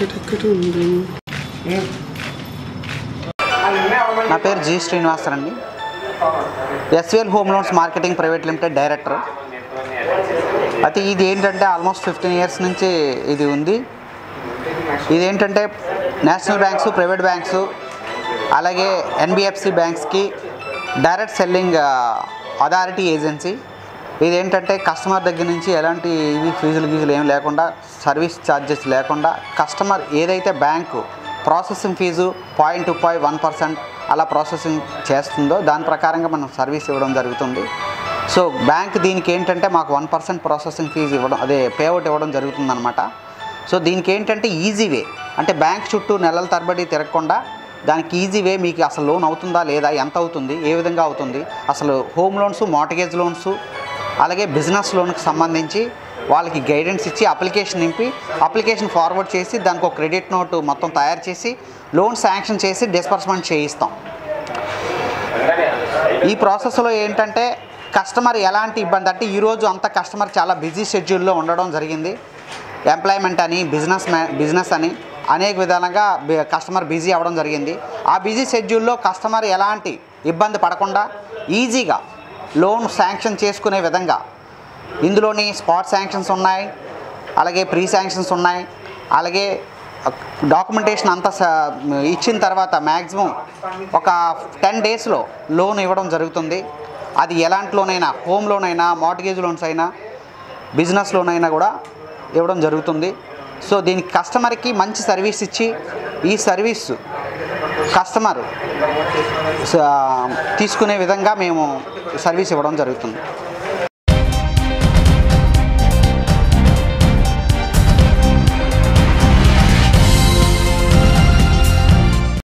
ఎక్కడెక్కడ ఉంది నా పేరు జి శ్రీనివాసన్ అండి SVL home loans marketing private limited director అయితే ఇది ఏంటంటే ఆల్మోస్ట్ ఫిఫ్టీన్ ఇయర్స్ నుంచి ఇది ఉంది ఇదేంటంటే నేషనల్ బ్యాంక్స్ ప్రైవేట్ బ్యాంక్స్ అలాగే ఎన్బిఎఫ్సి బ్యాంక్స్కి డైరెక్ట్ సెల్లింగ్ అథారిటీ ఏజెన్సీ ఇదేంటంటే కస్టమర్ దగ్గర నుంచి ఎలాంటి ఇవి ఫీజులు గీజులు ఏం లేకుండా సర్వీస్ ఛార్జెస్ లేకుండా కస్టమర్ ఏదైతే bank processing fee point to point one percent అలా ప్రాసెసింగ్ చేస్తుందో దాని ప్రకారంగా మనం సర్వీస్ ఇవ్వడం జరుగుతుంది సో బ్యాంక్ దీనికి ఏంటంటే మాకు వన్ పర్సెంట్ ప్రాసెసింగ్ ఫీజు ఇవ్వడం అదే పేఅవుట్ ఇవ్వడం జరుగుతుందన్నమాట సో దీనికి ఏంటంటే ఈజీ వే అంటే బ్యాంక్ చుట్టూ నెలల తరబడి తిరగకుండా దానికి ఈజీ వే మీకు అసలు లోన్ అవుతుందా లేదా ఎంత అవుతుంది ఏ విధంగా అవుతుంది అసలు హోమ్ లోన్స్ మార్టగేజ్ లోన్స్ అలాగే బిజినెస్ లోన్కి సంబంధించి వాళ్ళకి గైడెన్స్ ఇచ్చి అప్లికేషన్ నింపి అప్లికేషన్ ఫార్వర్డ్ చేసి దానికి ఒక క్రెడిట్ నోటు మొత్తం తయారు చేసి లోన్ శాంక్షన్ చేసి డిస్బర్స్మెంట్ చేయిస్తాం ఈ ప్రాసెస్లో ఏంటంటే కస్టమర్ ఎలాంటి ఇబ్బంది అంటే ఈరోజు అంత కస్టమర్ చాలా బిజీ షెడ్యూల్లో ఉండడం జరిగింది ఎంప్లాయ్మెంట్ అని బిజినెస్ మ్యా బిజినెస్ అని అనేక విధాలుగా బి- కస్టమర్ బిజీ అవ్వడం జరిగింది ఆ బిజీ షెడ్యూల్లో కస్టమర్ ఎలాంటి ఇబ్బంది పడకుండా ఈజీగా లోన్ శాంక్షన్ చేసుకునే విధంగా ఇందులోని స్పాట్ శాంక్షన్స్ ఉన్నాయి అలాగే ప్రీ శాంక్షన్స్ ఉన్నాయి అలాగే డాక్యుమెంటేషన్ అంతా స- ఇచ్చిన తర్వాత మ్యాక్సిమం ఒక టెన్ డేస్లో లోన్ ఇవ్వడం జరుగుతుంది అది ఎలాంటి లోన్ అయినా హోమ్ లోన్ అయినా మార్టగేజ్ లోన్స్ అయినా బిజినెస్ లోన్ అయినా కూడా ఇవ్వడం జరుగుతుంది సో దీనికి కస్టమర్కి మంచి సర్వీస్ ఇచ్చి ఈ సర్వీస్ కస్టమర్ స- తీసుకునే విధంగా మేము సర్వీస్ ఇవ్వడం జరుగుతుంది